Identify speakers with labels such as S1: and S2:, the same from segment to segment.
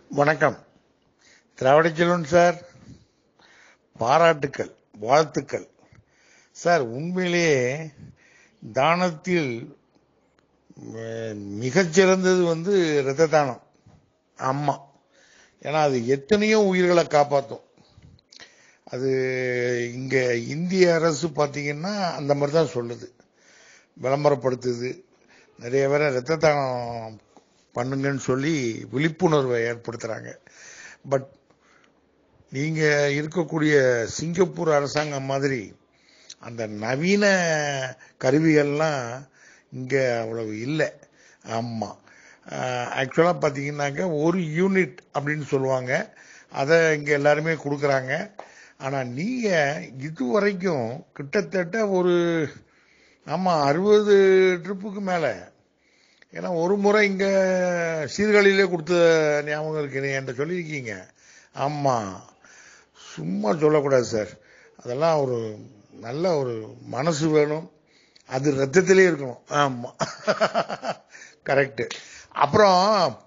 S1: வணக்கம் திராவிட செல்வன் சார் பாராட்டுக்கள் வாழ்த்துக்கள் சார் உண்மையிலேயே தானத்தில் ம- மிகச்சிறந்தது வந்து இரத்த தானம் ஆமா ஏன்னா அது எத்தனையோ உயிர்களை காப்பாற்றும் அது இங்க இந்திய அரசு பார்த்தீங்கன்னா அந்த மாதிரி தான் சொல்லுது விளம்பரப்படுத்துது நிறைய பேரை இரத்த தானம் பண்ணுங்கன்னு சொல்லி விழிப்புணர்வை ஏற்படுத்துறாங்க பட் நீங்க இருக்கக்கூடிய சிங்கப்பூர் அரசாங்கம் மாதிரி அந்த நவீன கருவிகள்லாம் இங்க அவ்வளவு இல்லை ஆமா ஆக்சுவலா பாத்தீங்கன்னாக்க ஒரு யூனிட் அப்படின்னு சொல்லுவாங்க அதை இங்க எல்லாருமே கொடுக்கறாங்க ஆனா நீங்க இதுவரைக்கும் கிட்டத்தட்ட ஒரு ஆமா அறுபது ட்ரிப்புக்கு மேல ஏன்னா ஒரு முறை இங்க சீர்காழியிலே கொடுத்த ஞாபகம் இருக்கு நீ என்கிட்ட சொல்லியிருக்கீங்க ஆமா சும்மா சொல்லக்கூடாது சார் அதெல்லாம் ஒரு நல்ல ஒரு மனசு வேணும் அது ரத்தத்திலே இருக்கணும் ஆமா கரெக்ட் அப்புறம்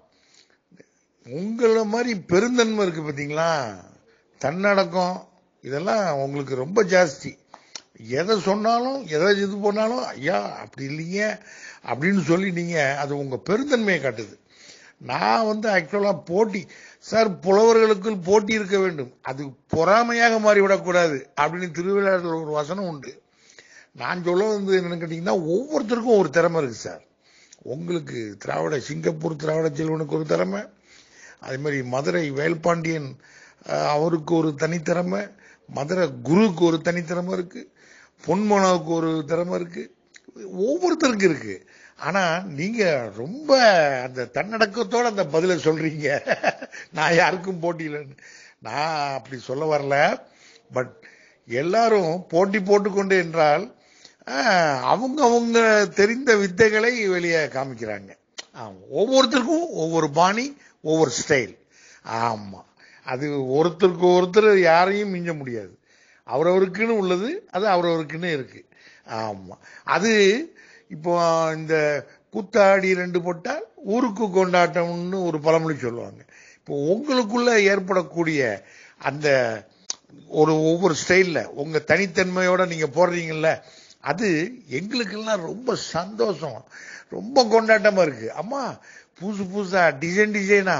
S1: உங்களை மாதிரி பெருந்தன்மை இருக்கு பாத்தீங்களா தன்னடக்கம் இதெல்லாம் உங்களுக்கு ரொம்ப ஜாஸ்தி எதை சொன்னாலும் எதை இது பண்ணாலும் ஐயா அப்படி இல்லைங்க அப்படின்னு சொல்லி நீங்க அது உங்க பெருந்தன்மையை காட்டுது நான் வந்து ஆக்சுவலா போட்டி சார் புலவர்களுக்குள் போட்டி இருக்க வேண்டும் அது பொறாமையாக மாறிவிடக்கூடாது அப்படின்னு திருவிழாவில் ஒரு வசனம் உண்டு நான் சொல்ல வந்து என்னன்னு கேட்டீங்கன்னா ஒவ்வொருத்தருக்கும் ஒரு திறமை இருக்கு சார் உங்களுக்கு திராவிட சிங்கப்பூர் திராவிட செல்வனுக்கு ஒரு திறமை அதே மாதிரி மதுரை வேல்பாண்டியன் அஹ், அவருக்கு ஒரு தனித்திறமை மதுரை குருவுக்கு ஒரு தனித்திறமை இருக்கு பொன்மோனாவுக்கு ஒரு திறமை இருக்கு ஒவ்வொருத்தருக்கு இருக்கு ஆனா நீங்க ரொம்ப அந்த தன்னடக்கத்தோட அந்த பதில சொல்றீங்க நான் யாருக்கும் போட்டியில்லைன்னு நான் அப்படி சொல்ல வரல பட் எல்லாரும் போட்டி போட்டுக்கொண்டு என்றால் ஆஹ், அவங்க அவங்க தெரிந்த வித்தைகளை வெளியே காமிக்கிறாங்க ஆமா. ஒவ்வொருத்தருக்கும் ஒவ்வொரு பாணி ஒவ்வொரு ஸ்டைல் ஆமா அது ஒருத்தருக்கு ஒருத்தர் யாரையும் மிஞ்ச முடியாது அவரவருக்குன்னு உள்ளது அது அவரவருக்குன்னு இருக்கு ஆமா அது இப்போ இந்த கூத்தாடி ரெண்டு போட்டால் ஊருக்கு கொண்டாட்டம்னு ஒரு பழமொழி சொல்லுவாங்க இப்போ உங்களுக்குள்ள ஏற்படக்கூடிய அந்த ஒரு ஒவ்வொரு ஸ்டைல்ல உங்க தனித்தன்மையோட நீங்க போடுறீங்கல்ல அது எங்களுக்கெல்லாம் ரொம்ப சந்தோஷம் ரொம்ப கொண்டாட்டமா இருக்கு அம்மா புதுசு புதுசா டிசைன் டிசைனா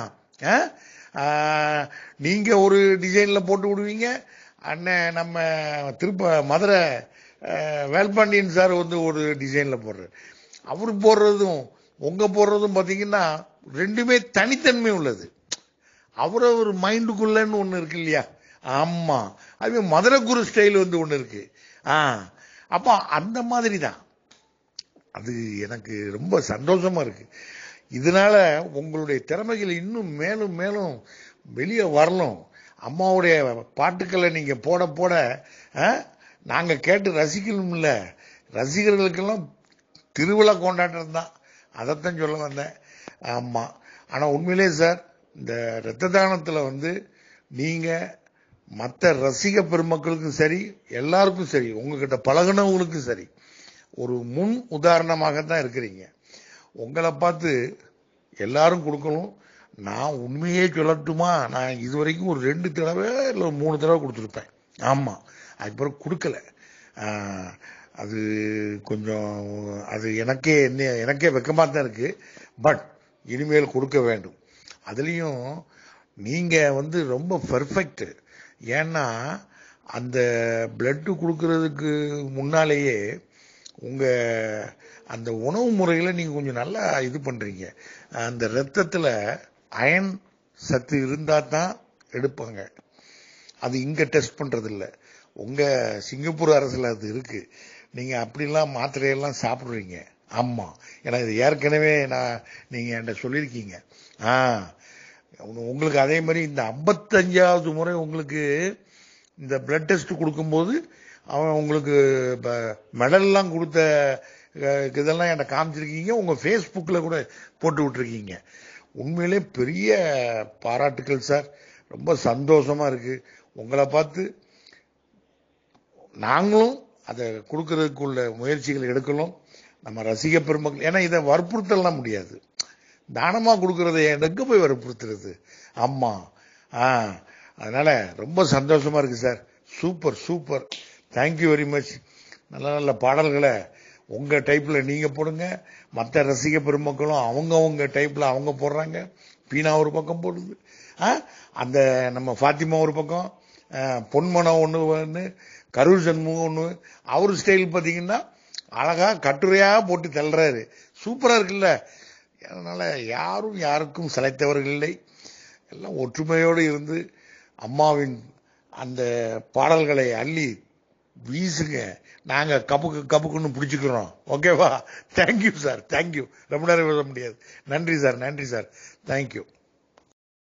S1: நீங்க ஒரு டிசைன்ல போட்டு விடுவீங்க அண்ணன் நம்ம திருப்ப மதுரை அஹ், வேல்பாண்டியன் சார் வந்து ஒரு டிசைன்ல போடுறாரு அவர் போடுறதும் உங்க போடுறதும் பாத்தீங்கன்னா ரெண்டுமே தனித்தன்மை உள்ளது அவரவர் மைண்டுக்குள்ளன்னு ஒண்ணு இருக்கு இல்லையா ஆமா அது மதுரை குரு ஸ்டைல் வந்து ஒண்ணு இருக்கு ஆ அப்போ அந்த மாதிரி தான் அது எனக்கு ரொம்ப சந்தோஷமா இருக்கு இதனால உங்களுடைய திறமைகள் இன்னும் மேலும் மேலும் வெளியே வரணும் அம்மாவுடைய பாட்டுக்களை நீங்க போட போட ஆ, நாங்க கேட்டு ரசிக்கணும்ல ரசிகர்களுக்கெல்லாம் திருவிழா கொண்டாட்டம் தான் அதைத்தான் சொல்ல வந்தேன் ஆமா ஆனா உண்மையிலே சார் இந்த இரத்த தானத்துல வந்து நீங்க மற்ற ரசிக பெருமக்களுக்கும் சரி எல்லாருக்கும் சரி உங்ககிட்ட பழகுனவங்களுக்கும் சரி ஒரு முன் உதாரணமாக தான் இருக்கிறீங்க உங்களை பார்த்து எல்லாரும் கொடுக்கணும் நான் உண்மையே சொல்லட்டுமா நான் இது வரைக்கும் ஒரு ரெண்டு தடவை இல்லை ஒரு மூணு தடவை கொடுத்துருப்பேன் ஆமா அதுக்கப்புறம் கொடுக்கல ஆஹ், அது கொஞ்சம் அது எனக்கே என்ன எனக்கே வெக்கமா தான் இருக்கு பட் இனிமேல் கொடுக்க வேண்டும் அதுலயும் நீங்க வந்து ரொம்ப பெர்ஃபெக்ட் ஏன்னா அந்த பிளட் கொடுக்கறதுக்கு முன்னாலேயே உங்க அந்த உணவு முறையில நீங்க கொஞ்சம் நல்லா இது பண்றீங்க அந்த ரத்தத்துல அயன் சத்து இருந்தா தான் எடுப்பாங்க அது இங்க டெஸ்ட் பண்றது இல்ல உங்க சிங்கப்பூர் அரசுல அது இருக்கு நீங்க அப்படிலாம் மாத்திரையெல்லாம் சாப்பிடுறீங்க ஆமா ஏன்னா இது ஏற்கனவே நான் நீங்க என்கிட்ட சொல்லியிருக்கீங்க ஆ உங்க- உங்களுக்கு அதே மாதிரி இந்த 55வது முறை உங்களுக்கு இந்த பிளட் டெஸ்ட் கொடுக்கும்போது அவன் உங்களுக்கு மெடல்லாம் கொடுத்த அஹ், இதெல்லாம் என்கிட்ட காமிச்சிருக்கீங்க உங்க ஃபேஸ்புக்ல கூட போட்டு விட்டுருக்கீங்க உண்மையிலே பெரிய பாராட்டுக்கள் சார் ரொம்ப சந்தோஷமா இருக்கு உங்களை பார்த்து நாங்களும் அதை கொடுக்கறதுக்குள்ள முயற்சிகள் எடுக்கணும் நம்ம ரசிக பெருமக்கள் ஏன்னா இதை வற்புறுத்தலாம் முடியாது தானமா கொடுக்கறதை எனக்கு போய் வற்புறுத்துறது அம்மா ஆ அதனால ரொம்ப சந்தோஷமா இருக்கு sir super super thank you very much நல்ல நல்ல பாடல்களை உங்க டைப்ல நீங்க போடுங்க மற்ற ரசிக பெருமக்களும் அவங்க அவங்க டைப்ல அவங்க போடுறாங்க பீனா ஒரு பக்கம் போடுது ஆ, அந்த நம்ம ஃபாத்திமா ஒரு பக்கம் ஆ, பொன்மனம் ஒன்று ஒன்று கரூர் சண்முகம் ஒன்று அவர் ஸ்டைல் பார்த்தீங்கன்னா அழகா கட்டுரையா போட்டு தள்ளுறாரு சூப்பரா இருக்குல்ல அதனால யாரும் யாருக்கும் சளைத்தவர்கள் இல்லை எல்லாம் ஒற்றுமையோடு இருந்து அம்மாவின் அந்த பாடல்களை அள்ளி வீசுங்க நாங்க கப்புக்கு கப்புக்குன்னு பிடிச்சுக்கிறோம் ஓகேவா தேங்க்யூ சார் தேங்க்யூ ரொம்ப நேரம் விட முடியாது நன்றி சார் நன்றி சார் தேங்க்யூ